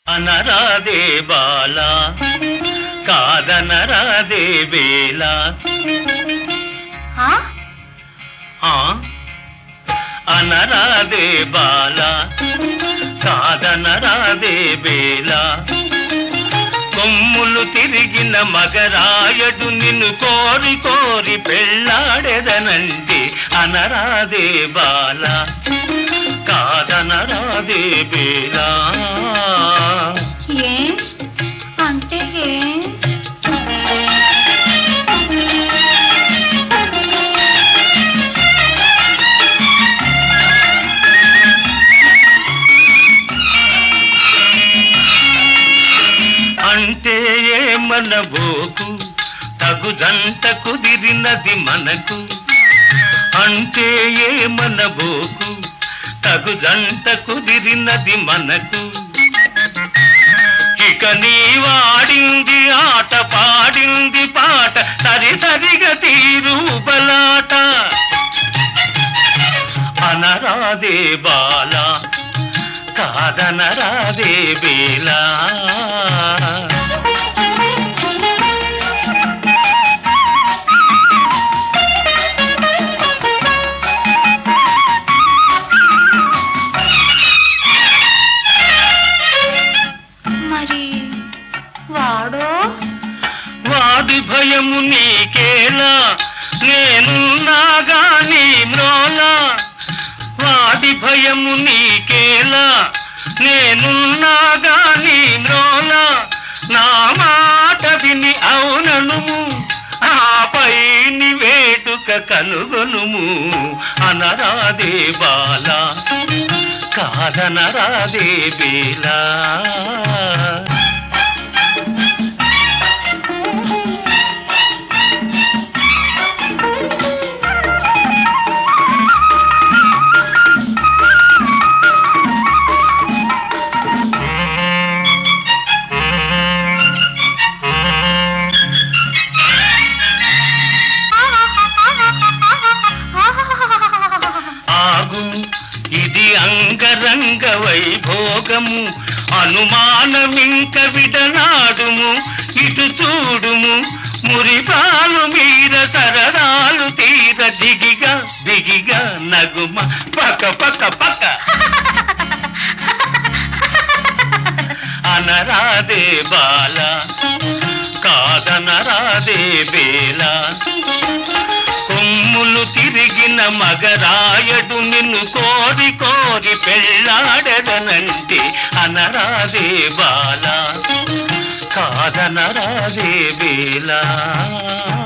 అనరాదే బాల కాదనరాదే వేళ ఆ? ఆ? అనరాదే బాల కాదనరాదే వేళ కొమ్ములు తిరిగిన మగరాయడు నిన్ను కోరి కోరి పెళ్ళాడెదనండి అనరాదే బాల కాదనరాదే వేళ ఏ అంటే ఏ అంటే ఏమనబోకు తగు జంట కుదిరినది మనకు అంటే ఏమనబోకు తగు జంట కుదిరినది మనకు ఇక నీ వాడింది ఆట పాడింది పాట సరి సరిగా తీరు బలాట అనరాదే బాల కాదనరాదే బేలా మరి వాడో వాడి భయము నీకేలా నేను నాగాని మ్రోలా వాడి భయము నీకేలా నేను నాగాని మ్రోలా నా మాట విని అవుననుము ఆపై ని వేటుక కనుగొనుము అనరాదే బాల కాదనరాదే బేలా ఆగు ఇది అంగరంగ వైభోగము అనుమానమింక విడనాడుము ఇటు చూడుము మురిపాలు మీర సరదాలు తీర దిగిగా దిగిగా నగుమ పక పక పక అనరాదే బాల కాదనరాదే బేలా కొమ్ములు తిరిగిన మగరాయడు నిన్ను కోరి కోరి పెళ్ళాడదనంటే అనరాదే బాల కాదనరాదే బేలా